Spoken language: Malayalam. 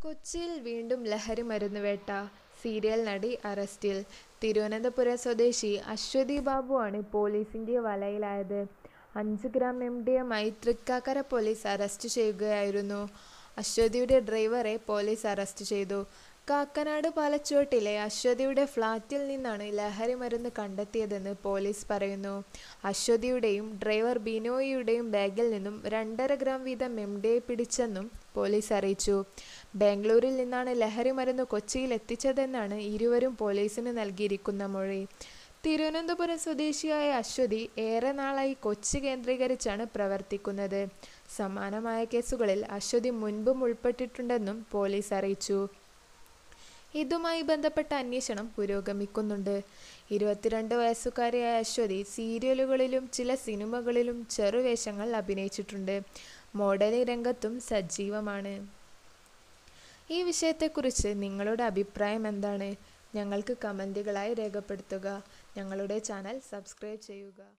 കൊച്ചിയിൽ വീണ്ടും ലഹരി മരുന്നുവേട്ട സീരിയൽ നടി അറസ്റ്റിൽ തിരുവനന്തപുരം സ്വദേശി അശ്വതി ബാബുവാണ് പോലീസിന്റെ വലയിലായത് അഞ്ച് ഗ്രാം എം ഡി എമ്മായി തൃക്കാക്കര പോലീസ് അറസ്റ്റ് ചെയ്യുകയായിരുന്നു അശ്വതിയുടെ ഡ്രൈവറെ പോലീസ് അറസ്റ്റ് ചെയ്തു കാക്കനാട് പാലച്ചുവട്ടിലെ അശ്വതിയുടെ ഫ്ളാറ്റിൽ നിന്നാണ് ലഹരി മരുന്ന് കണ്ടെത്തിയതെന്ന് പോലീസ് പറയുന്നു അശ്വതിയുടെയും ഡ്രൈവർ ബിനോയിയുടെയും ബാഗിൽ നിന്നും രണ്ടര ഗ്രാം വീതം എം ഡി പിടിച്ചെന്നും പോലീസ് അറിയിച്ചു ബാംഗ്ലൂരിൽ നിന്നാണ് ലഹരി മരുന്ന് കൊച്ചിയിൽ എത്തിച്ചതെന്നാണ് ഇരുവരും പോലീസിന് നൽകിയിരിക്കുന്ന മൊഴി തിരുവനന്തപുരം സ്വദേശിയായ അശ്വതി ഏറെ നാളായി കൊച്ചി കേന്ദ്രീകരിച്ചാണ് പ്രവർത്തിക്കുന്നത് സമാനമായ കേസുകളിൽ അശ്വതി മുൻപും ഉൾപ്പെട്ടിട്ടുണ്ടെന്നും പോലീസ് അറിയിച്ചു ഇതുമായി ബന്ധപ്പെട്ട അന്വേഷണം പുരോഗമിക്കുന്നുണ്ട് ഇരുപത്തിരണ്ട് വയസ്സുകാരിയായ അശ്വതി സീരിയലുകളിലും ചില സിനിമകളിലും ചെറുവേഷങ്ങൾ അഭിനയിച്ചിട്ടുണ്ട് മോഡലിംഗ് രംഗത്തും സജീവമാണ് ഈ വിഷയത്തെക്കുറിച്ച് നിങ്ങളുടെ അഭിപ്രായം എന്താണ് ഞങ്ങൾക്ക് കമൻറ്റുകളായി രേഖപ്പെടുത്തുക ഞങ്ങളുടെ ചാനൽ സബ്സ്ക്രൈബ് ചെയ്യുക